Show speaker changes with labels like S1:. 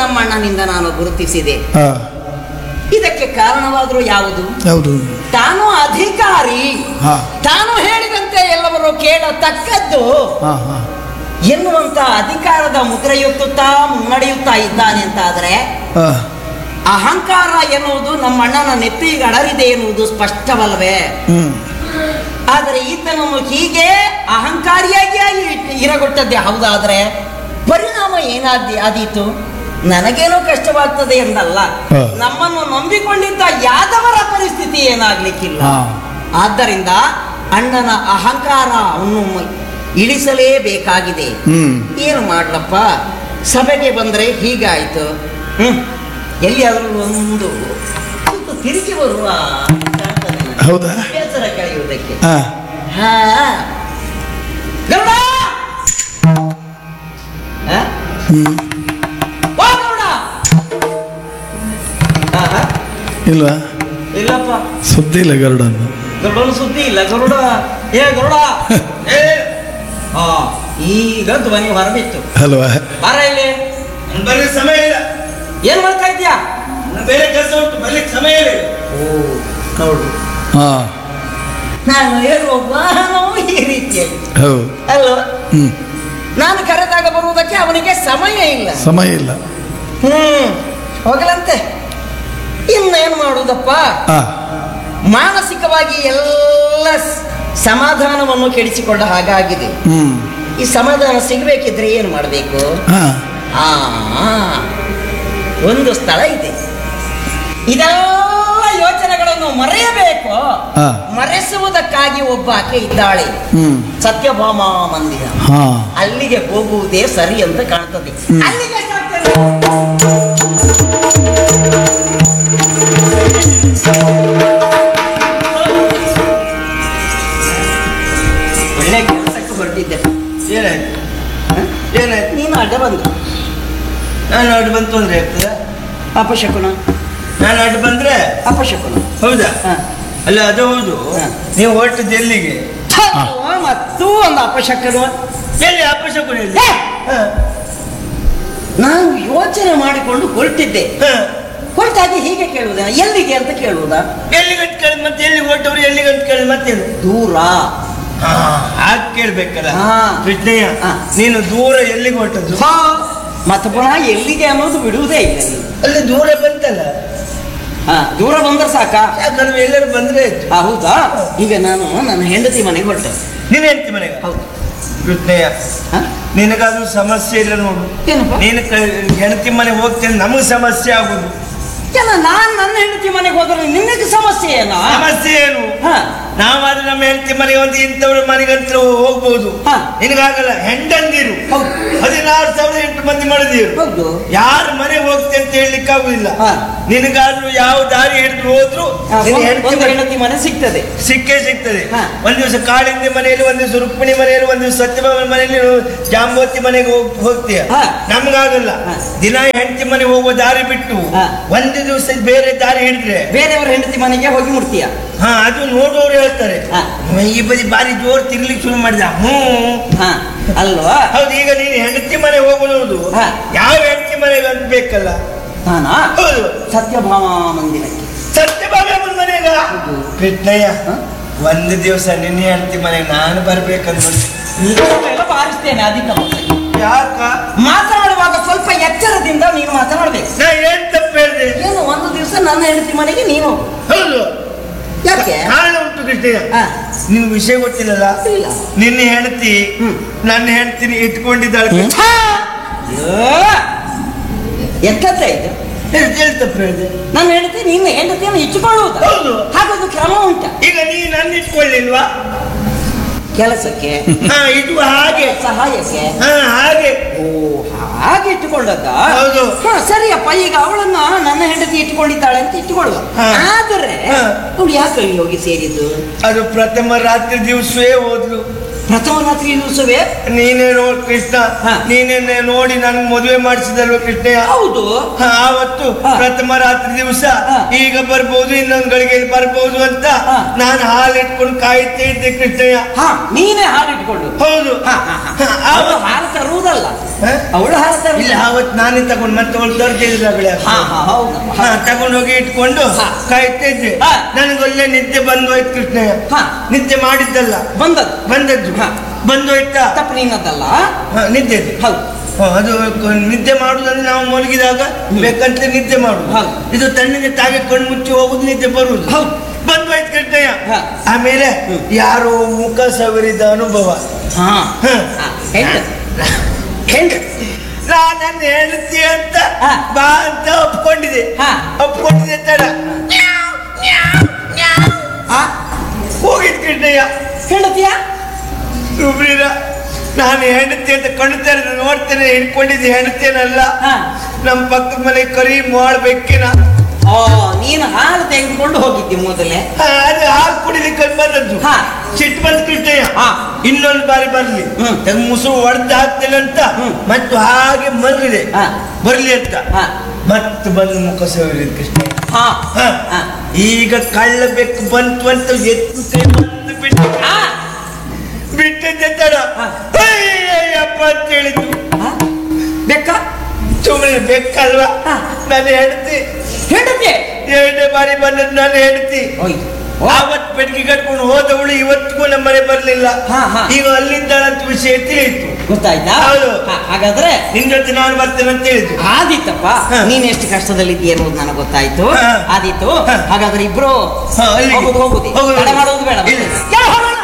S1: ನಮ್ಮ ಅಣ್ಣನಿಂದ ನಾನು ಗುರುತಿಸಿದೆ
S2: ಹಾ
S1: ಇದಕ್ಕೆ ಕಾರಣವಾದರೂ ಯಾವುದು
S2: ಯಾವುದು
S1: ತಾನು ಅಧಿಕಾರಿ
S2: ಹಾ
S1: ತಾನು ಹೇಳಿದಂತೆ ಎಲ್ಲವರು ಕೇಳತಕ್ಕದ್ದು
S2: ಹಾ ಹಾ
S1: ಎನ್ನುವಂತ ಅಧಿಕಾರದ ಮುದ್ರೆಯುತ್ತುತ್ತಾ ಮುನ್ನಡೆಯುತ್ತಾ ಇದ್ದಾನೆ ಅಂತಾದ್ರೆ
S2: ಹಾ
S1: ಅಹಂಕಾರ ಎನ್ನುವುದು ನಮ್ಮ ಅಣ್ಣನ ನೆತ್ತಿಗೆ ಅಡರಿದೆ ಎನ್ನುವುದು ಸ್ಪಷ್ಟವಲ್ವೇ
S2: ಹ್ಮ್
S1: ಆದರೆ ಈತನನ್ನು ಹೀಗೆ ಅಹಂಕಾರಿಯಾಗಿ ಇ- ಇರಗೊಟ್ಟದ್ದೇ ಹೌದಾದ್ರೆ ಪರಿಣಾಮ ಏನಾದಿ ಆದೀತು ನನಗೇನೋ ಕಷ್ಟವಾಗ್ತದೆ ಎಂದಲ್ಲ
S2: ಹ.
S1: ನಮ್ಮನ್ನು ನಂಬಿಕೊಂಡಿದ್ದ ಯಾದವರ ಪರಿಸ್ಥಿತಿ ಏನಾಗ್ಲಿಕ್ಕಿಲ್ಲ
S2: ಹಾ.
S1: ಆದ್ದರಿಂದ ಅಣ್ಣನ ಅಹಂಕಾರವನ್ನು ಇಳಿಸಲೇಬೇಕಾಗಿದೆ
S2: ಹ್ಮ್
S1: ಏನು ಮಾಡ್ಲಪ್ಪ ಸಭೆಗೆ ಬಂದ್ರೆ ಹೀಗಾಯ್ತು ಹ್ಮ್ ಎಲ್ಲಿಯಾದ್ರೂ ಒಂದು ಸ್ವಲ್ಪ ತಿರುಗಿ ಬರುವ ಕಾಣ್ತದೆ ನನಗೆ.
S2: ಹೌದಾ
S1: ಬೇಸರ ಕಳೆಯುವುದಕ್ಕೆ
S2: ಹಾ
S1: ಹಾ ಗರುಡ ಹಾ?
S2: ಹ್ಮ್
S1: ಬಾ ಗರುಡ ಆಹಾ,
S2: ಇಲ್ವಾ
S1: ಇಲ್ಲಪ್ಪ
S2: ಸುದ್ದಿ ಇಲ್ಲ ಗರುಡನ್ನು
S1: ಗರುಡನ ಸುದ್ದಿ ಇಲ್ಲ ಗರುಡ ಏ ಗರುಡ ಏ ಹಾ ಈಗ ಧ್ವನಿ ಹೊರಬಿತ್ತು
S2: ಅಲ್ವಾ
S1: ಬಾರ ಇಲ್ಲಿ
S3: ಬರ್ಲಿಕ್ಕೆ ಸಮಯ ಇಲ್ಲ
S1: ಏನ್ ಮಾಡ್ತಾ ಇದ್ಯಾ
S3: ಬೇರೆ ಕೆಲಸ ಉಂಟು ಬರ್ಲಿಕ್ಕೆ ಸಮಯ ಇಲ್ಲ
S1: ಓ ನೋಡು
S2: ಹಾ
S1: ನಾನು ಹೇಳುವ ವಾಹನವು ಈ ರೀತಿಯಲ್ಲಿ
S2: ಹೌದು
S1: ಅಲ್ವಾ
S2: ಹ್ಮ್
S1: ನಾನು ಕರೆದಾಗ ಬರುವುದಕ್ಕೆ ಅವನಿಗೆ ಸಮಯ ಇಲ್ಲ
S2: ಸಮಯ ಇಲ್ಲ
S1: ಹ್ಮ್ ಹೋಗಲಂತೆ ಇನ್ನೇನು ಮಾಡುವುದಪ್ಪ
S2: ಹಾ
S1: ಮಾನಸಿಕವಾಗಿ ಎಲ್ಲ ಸ್- ಸಮಾಧಾನವನ್ನು ಕೆಡಿಸಿಕೊಂಡ ಹಾಗಾಗಿದೆ
S2: ಹ್ಮ್
S1: ಈ ಸಮಾಧಾನ ಸಿಗಬೇಕಿದ್ರೆ ಏನು ಮಾಡಬೇಕು
S2: ಹಾ
S1: ಆ ಒಂದು ಸ್ಥಳ ಇದೆ ಇದೆಲ್ಲ ಯೋಚನೆಗಳನ್ನು ಮರೆಯಬೇಕು
S2: ಹಾ.
S1: ಮರೆಸುವುದಕ್ಕಾಗಿ ಒಬ್ಬ ಆಕೆ ಇದ್ದಾಳೆ
S2: ಹ್ಮ್
S1: ಸತ್ಯಭಾಮ ಮಂದಿರ
S2: ಹಾ
S1: ಅಲ್ಲಿಗೆ ಹೋಗುವುದೇ ಸರಿ ಅಂತ ಕಾಣ್ತದೆ
S2: ಹ್ಮ್.
S1: ಅಲ್ಲಿಗೆ ಎಷ್ಟಾಗ್ತದೆ? ಒಳ್ಳೆ ಕೆಲಸಕ್ಕೆ ಹೊರಟಿದ್ದೆ
S3: ಏನಾಯ್ತು
S1: ಹ?
S3: ಏನಾಯ್ತು
S1: ನೀನು ಅಡ್ಡ ಬಂದು
S3: ನಾನು ಅಡ್ಡ ಬಂತು ಅಂದ್ರೆ ಆಗ್ತದ
S1: ಅಪಶಕುನ
S3: ನಾನು ಅಡ್ಡ ಬಂದ್ರೆ
S1: ಅಪಶಕುನ
S3: ಹೌದಾ
S1: ಹ.
S3: ಅಲ್ಲ ಅದು ಹೌದು
S1: ಹ.
S3: ನೀವು ಹೊರಟದ್ದು ಎಲ್ಲಿಗೆ
S1: ಥು, ಮತ್ತೂ ಒಂದು ಅಪಶಕುನ
S3: ಎಲ್ಲಿ ಅಪಶಕುನ ಎಲ್ಲಿ
S1: ಹೇ!
S3: ಹ.
S1: ನಾನು ಯೋಚನೆ ಮಾಡಿಕೊಂಡು ಹೊರಟಿದ್ದೆ
S3: ಹ.
S1: ಹೊರಟಾಗ ಹೀಗೆ ಕೇಳುವುದ ಎಲ್ಲಿಗೆ ಅಂತ ಕೇಳುವುದಾ
S3: ಎಲ್ಲಿ ಗಂಟು ಕೇಳಿದ್ ಮತ್ತೆ ಎಲ್ಲಿ ಹೊರಟವ್ರು ಎಲ್ಲಿ ಗಂಟು ಕೇಳಿದ್ ಮತ್ತೇನು
S1: ದೂರ
S3: ಹಾಗೆ ಕೇಳ್ಬೇಕಲ್ಲ
S1: ಹಾ.
S3: ಕೃಷ್ಣಯ್ಯ
S1: ಹಾ.
S3: ನೀನು ದೂರ ಎಲ್ಲಿಗೆ ಹೊರಟದ್ದು
S1: ಹಾ, ಮತ್ತೆ ಪುನಃ ಎಲ್ಲಿಗೆ ಅನ್ನೋದು ಬಿಡುವುದೇ ಇಲ್ಲ ನೀನು.
S3: ಅಲ್ಲಿ ದೂರ ಬಂತಲ್ಲ
S1: ಹಾ, ದೂರ ಬಂದ್ರೆ ಸಾಕ
S3: ಯಾಕಂದ್ರೆ ಎಲ್ಲರೂ ಬಂದ್ರೆ ಆಯ್ತು
S1: ಹೌದಾ ಈಗ ನಾನು ನನ್ನ ಹೆಂಡತಿ ಮನೆಗೆ ಹೊರಟೆ
S3: ನೀನು ಹೇಳ್ತಿ ಮನೆಗೆ
S1: ಹೌದು
S3: ಕೃಷ್ಣಯ್ಯ
S1: ಹಾ?
S3: ನಿನಗಾದ್ರೂ ಸಮಸ್ಯೆ ಇಲ್ಲ ನೋಡು
S1: ಏನಪ್ಪ
S3: ನೀನು ಹೆಂಡತಿ ಮನೆಗೆ ಹೋಗ್ತೇನೆ ನಮಗೆ ಸಮಸ್ಯೆ ಆಗುದು
S1: ಎಲ್ಲ ನಾನ್ ನನ್ನ ಹೆಂಡತಿ ಮನೆಗೆ ಹೋದ್ರೆ ನಿನಗೆ ಸಮಸ್ಯೆ ಏನಾ
S3: ಸಮಸ್ಯೆ ಏನು
S1: ಹಾ.
S3: ನಾವಾದ್ರೆ ನಮ್ಮ ಹೆಂಡತಿ ಮನೆಗೆ ಒಂದು ಇಂಥವ್ರ ಮನೆಗಂತ ಹೋಗ್ಬೋದು
S1: ಹಾ.
S3: ನಿನಗಾಗಲ್ಲ ಹೆಂಡಂದಿರು
S1: ಹೌದು.
S3: ಹದಿನಾರು ಸಾವಿರ ಎಂಟು ಮಂದಿ ಮಾಡಿದೀರು
S1: ಹೌದು
S3: ಯಾರ ಮನೆ ಹೋಗ್ತೆ ಅಂತ ಹೇಳಲಿಕ್ಕೆ ಆಗುದಿಲ್ಲ
S1: ಹಾ.
S3: ನಿನಗಾದ್ರೂ ಯಾವ ದಾರಿ ಹಿಡಿದು ಹೋದ್ರು
S1: ಹಾ,
S3: ನಿನ್ನ
S1: ಒಂದು-
S3: ಹೆಂಡತಿ
S1: ಒಂದು
S3: ಮನೆ
S1: ಹೆಂಡತಿ ಮನೆ ಸಿಗ್ತದೆ
S3: ಸಿಕ್ಕೇ ಸಿಗ್ತದೆ
S1: ಹಾ.
S3: ಒಂದ್ ದಿವಸ ಕಾಳಿಂದಿ ಮನೆಯಲ್ಲಿ ಒಂದ್ ದಿವಸ ರುಕ್ಮಿಣಿ ಮನೆಯಲ್ಲಿ ಒಂದ್ ದಿವಸ ಸತ್ಯಭಾಮನ ಮನೆಯಲ್ಲಿ ಜಾಂಬವತಿ ಮನೆಗೆ ಹೋಗ್ ಹೋಗ್ತೀಯ
S1: ಹಾ.
S3: ನಮ್ಗಾಗಲ್ಲ
S1: ಹಾ.
S3: ದಿನ ಹೆಂಡತಿ ಮನೆ ಹೋಗುವ ದಾರಿ ಬಿಟ್ಟು
S1: ಹಾ.
S3: ಒಂದು ದಿವಸ ಬೇರೆ ದಾರಿ ಹಿಡಿದ್ರೆ
S1: ಬೇರೆಯವ್ರ ಹೆಂಡತಿ ಮನೆಗೆ ಹೋಗಿ ಮುಟ್ತೀಯ
S3: ಹಾ ಅದು ನೋಡುವವರು ಹೇಳ್ತಾರೆ
S1: ಹಾ.
S3: ಇವ ಈ ಬದಿ ಬಾರಿ ಜೋರ್ ತಿರ್ಲಿಕ್ಕೆ ಶುರು ಮಾಡಿದ ಹ್ಮ್
S1: ಹಾ ಅಲ್ವಾ
S3: ಹೌದು ಈಗ ನೀನು ಹೆಂಡತಿ ಮನೆ ಹೋಗುವುದು
S1: ಹಾ.
S3: ಯಾವ ಹೆಂಡತಿ ಮನೆಗೆ ಅಂತ ಬೇಕಲ್ಲ
S1: ನಾನಾ
S3: ಹೌದು
S1: ಸತ್ಯಭಾಮ ಮಂದಿರಕ್ಕೆ
S3: ಸತ್ಯಭಾಮ ಮನೆಗ ಕೃಷ್ಣಯ್ಯ
S1: ಹಾ?
S3: ಒಂದು ದಿವಸ ನಿನ್ನ ಹೆಂಡತಿ ಮನೆಗೆ ನಾನು ಬರ್ಬೇಕಂತ
S1: ಎಲ್ಲ ಬಾರಿಸ್ತೇನೆ ಅಧಿಕ
S3: ಯಾಕ
S1: ಮಾತನಾಡುವಾಗ ಸ್ವಲ್ಪ ಎಚ್ಚರದಿಂದ ನೀನು ಮಾತನಾಡ್ಬೇಕು
S3: ನಾ ಏನ್ ತಪ್ಪು ಹೇಳಿದೆ
S1: ಏನು ಒಂದು ದಿವಸ ನನ್ನ ಹೆಂಡತಿ ಮನೆಗೆ ನೀನು
S3: ಹೌದು
S1: ಯಾಕೆ
S3: ಕಾರಣ ಉಂಟು ಕೃಷ್ಣಯ್ಯ
S1: ಹಾ.
S3: ನಿನ್ ವಿಷಯ ಗೊತ್ತಿಲ್ಲಲ್ಲ
S1: ಇಲ್ಲ.
S3: ನಿನ್ನ ಹೆಂಡತಿ
S1: ಹ್ಮ್.
S3: ನನ್ನ ಹೆಂಡತಿನ ಇಟ್ಕೊಂಡಿದ್ದಾಳೆ
S2: ಹ್ಮ್.
S1: ಛಾ! ಅಯ್ಯೋ! ಎಂತದ್ದ ಇದು
S3: ಎಷ್ಟ್ ಎಷ್ಟ್ ತಪ್ಪು ಹೇಳಿದೆ
S1: ನನ್ನ ಹೆಂಡತಿ ನಿನ್ನ ಹೆಂಡತಿಯನ್ನು ಇಟ್ಟುಕೊಳ್ಳುವುದು
S3: ಹೌದು.
S1: ಹಾಗೊಂದು ಕ್ರಮ ಉಂಟ
S3: ಈಗ ನೀ ನನ್ನ ಇಟ್ಕೊಳ್ಳಿಲ್ವಾ
S1: ಕೆಲಸಕ್ಕೆ
S3: ಹಾ ಇದು ಹಾಗೆ
S1: ಸಹಾಯಕ್ಕೆ
S3: ಹಾ ಹಾಗೆ
S1: ಓ ಹಾಗೆ ಇಟ್ಟುಕೊಂಡದ್ದ
S3: ಹೌದು.
S1: ಹಾ, ಸರಿಯಪ್ಪ ಈಗ ಅವಳನ್ನ ನನ್ನ ಹೆಂಡತಿ ಇಟ್ಟುಕೊಂಡಿದ್ದಾಳೆ ಅಂತ ಇಟ್ಟುಕೊಳ್ಳುವ
S3: ಹಾ.
S1: ಆದರೆ
S3: ಹಾ.
S1: ಅವಳು ಯಾಕೆ ಅಲ್ಲಿ ಹೋಗಿ ಸೇರಿದ್ದು
S3: ಅದು ಪ್ರಥಮ ರಾತ್ರಿ ದಿವಸವೇ ಹೋದ್ಲು
S1: ಪ್ರಥಮ ರಾತ್ರಿ ದಿವಸವೇ
S3: ನೀನೇ ನೋಡ್ ಕೃಷ್ಣ
S1: ಹಾ.
S3: ನೀನೇ ನೋಡಿ ನನ್ ಮದುವೆ ಮಾಡಿಸಿದಲ್ವ ಕೃಷ್ಣಯ್ಯ
S1: ಹೌದು
S3: ಹಾ, ಆವತ್ತು
S1: ಹಾ.
S3: ಪ್ರಥಮ ರಾತ್ರಿ ದಿವಸ
S1: ಹಾ.
S3: ಈಗ ಬರ್ಬೋದು ಇನ್ನೊಂದ್ ಗಳಿಗೆಯಲ್ಲಿ ಬರ್ಬೋದು ಅಂತ
S1: ಹಾ.
S3: ನಾನು ಹಾಲು ಇಟ್ಕೊಂಡು ಕಾಯ್ತಾ ಇದ್ದೆ ಕೃಷ್ಣಯ್ಯ
S1: ಹಾ ನೀನೇ ಹಾಲು ಇಟ್ಕೊಂಡು
S3: ಹೌದು
S1: ಹಾ, ಹಾ, ಹಾ.
S3: ಹಾ,
S1: ಅವಳು
S3: ಆವತ್ತು
S1: ಹಾಲು ತರುವುದಲ್ಲ
S3: ಹ?
S1: ಅವಳು ಹಾರತ
S3: ಇಲ್ಲ ಅವತ್ತು ನಾನೇ ತಗೊಂಡು ಮತ್ತೆ ಅವಳು ತರ್ತಿದ್ದಾಗಲೇ
S1: ಹಾ ಹಾ ಹೌದಮ್ಮ
S3: ಹಾ ತಗೊಂಡೋಗಿ ಇಟ್ಕೊಂಡು
S1: ಹಾ.
S3: ಕಾಯ್ತಾ ಇದ್ದೆ
S1: ಹಾ.
S3: ನನಗೆ ಒಳ್ಳೆ ನಿದ್ದೆ ಬಂದು ಹೋಯ್ತು ಕೃಷ್ಣಯ್ಯ
S1: ಹಾ.
S3: ನಿದ್ದೆ ಮಾಡಿದ್ದಲ್ಲ
S1: ಬಂದದ್ದು
S3: ಬಂದದ್ದು
S1: ಹಾ.
S3: ಬಂದು ಹೋಯ್ತಾ
S1: ತಪ್ಪು ನಿನ್ನದಲ್ಲ
S3: ಹಾ, ನಿದ್ದೆ
S1: ಹೌದು
S3: ಹಾ, ಅದು ಕ- ನಿದ್ದೆ ಮಾಡುದಂದ್ರೆ ನಾವು ಮಲಗಿದಾಗ ಬೇಕಂತ ನಿದ್ದೆ ಮಾಡುದು
S1: ಹೌದು.
S3: ಇದು ತಣ್ಣಗೆ ತಾಗೆ ಕಣ್ಣು ಮುಚ್ಚಿ ಹೋಗುದು ನಿದ್ದೆ ಬರುದು
S1: ಹೌದು.
S3: ಬಂದು ಹೋಯ್ತು ಕೃಷ್ಣಯ್ಯ
S1: ಹಾ.
S3: ಆಮೇಲೆ ಯಾರೋ ಮುಖ ಸವರಿದ ಅನುಭವ
S1: ಹಾ
S3: ಹ.
S1: ಹೆಂಡು ಹೆಂಡು
S3: ನಾನು ನನ್ನ ಹೆಂಡತಿ ಅಂತ
S1: ಹಾ.
S3: ಬಾ ಅಂತ ಒಪ್ಕೊಂಡಿದೆ
S1: ಹಾ.
S3: ಒಪ್ಕೊಂಡಿದೆ ತಡ
S1: ಆ
S3: ಹೋಗಿದ್ ಕೃಷ್ಣಯ್ಯ
S1: ಹೆಂಡತಿಯ
S3: ಸುಬ್ರೀರ ನಾನು ಹೆಂಡತಿ ಅಂತ ಕಣ್ತಾರೆ ನೋಡ್ತೇನೆ ಹಿಡ್ಕೊಂಡಿದ್ದೆ ಹೆಂಡತಿನಲ್ಲ
S1: ಹಾ.
S3: ನಮ್ಮ ಪಕ್ಕದ ಮನೆ ಕರಿ ಮಾಡ್ ಬೆಕ್ಕಿನ
S1: ಓ ನೀನು ಹಾಲು ತೆಗೆದುಕೊಂಡು ಹೋಗಿದ್ದಿ ಮೊದಲೇ
S3: ಹಾ, ಅದು ಹಾಲು ಕುಡಿಲಿಕ್ಕೆ ಬಂದದ್ದು
S1: ಹಾ.
S3: ಸಿಟ್ಟು ಬಂದು ಕೃಷ್ಣಯ್ಯ
S1: ಹಾ.
S3: ಇನ್ನೊಂದು ಬಾರಿ ಬರ್ಲಿ
S1: ಹ್ಮ್.
S3: ತೆಗ್ದು ಮುಸುರು ಹೊಡೆದು ಹಾಕ್ತೇನೆ ಅಂತ
S1: ಹ್ಮ್.
S3: ಮತ್ತು ಹಾಗೆ ಮಲಗಿದೆ
S1: ಹಾ.
S3: ಬರ್ಲಿ ಅಂತ
S1: ಹಾ.
S3: ಮತ್ತೆ ಬಂದು ಮುಖ ಸವರಿದ ಕೃಷ್ಣಯ್ಯ
S1: ಹಾ
S3: ಹಾ.
S1: ಹಾ.
S3: ಈಗ ಕಳ್ಳ ಬೆಕ್ಕು ಬಂತು ಅಂತ ಎತ್ತು ಕೈ ಬಂದು ಬಿಟ್ಟು
S1: ಆ,
S3: ಬಿಟ್ಟಿದ್ದೆ ತಡ
S1: ಹಾ.
S3: ಅಯ್ಯಪ್ಪ ಅಂತ ಹೇಳಿದ್ದು
S1: ಆ, ಬೆಕ್ಕ
S3: ಸುಮ್ಮನೆ ಬೆಕ್ಕಲ್ವಾ
S1: ಹಾ.
S3: ನಾನು ಹೆಂಡತಿ
S1: ಹೆಂಡತಿ
S3: ಎರಡನೇ ಬಾರಿ ಬಂದದ್ದು ನಾನು ಹೆಂಡತಿ
S1: ಓಯ್ ಓ,
S3: ಆವತ್ ಬೆಟ್ಟಿಗೆ ಕಟ್ಕೊಂಡು ಹೋದವಳು ಇವತ್ತಿಗೂ ನಮ್ಮ ಮನೆ ಬರ್ಲಿಲ್ಲ
S1: ಹಾ, ಹಾ.
S3: ಈಗ ಅಲ್ಲಿಂದ ವಿಷಯ ತಿಳಿಯಿತು
S1: ಗೊತ್ತಾಯ್ತಾ
S3: ಹೌದು.
S1: ಹಾ, ಹಾಗಾದ್ರೆ
S3: ನಿನ್ ಜೊತೆ ನಾನು ಬರ್ತೇನೆ ಅಂತ ಹೇಳಿದ್ದು
S1: ಆದಿತ್ತಪ್ಪ
S3: ಹಾ.
S1: ನೀನ್ ಎಷ್ಟು ಕಷ್ಟದಲ್ಲಿದ್ದೀಯ ಅನ್ನೋದು ನನಗೆ ಗೊತ್ತಾಯ್ತು
S3: ಹಾ.
S1: ಆದಿತ್ತು
S3: ಹಾ.
S1: ಹಾಗಾದ್ರೆ ಇಬ್ರು
S3: ಹಾ, ಅಲ್ಲಿಗೆ.
S1: ಹೋಗುದು ಹೋಗುದು
S3: ಹೋಗುದು.
S1: ತಡ ಮಾಡುವುದು ಬೇಡ
S3: ಇಲ್ಲ.
S1: ಯಾ,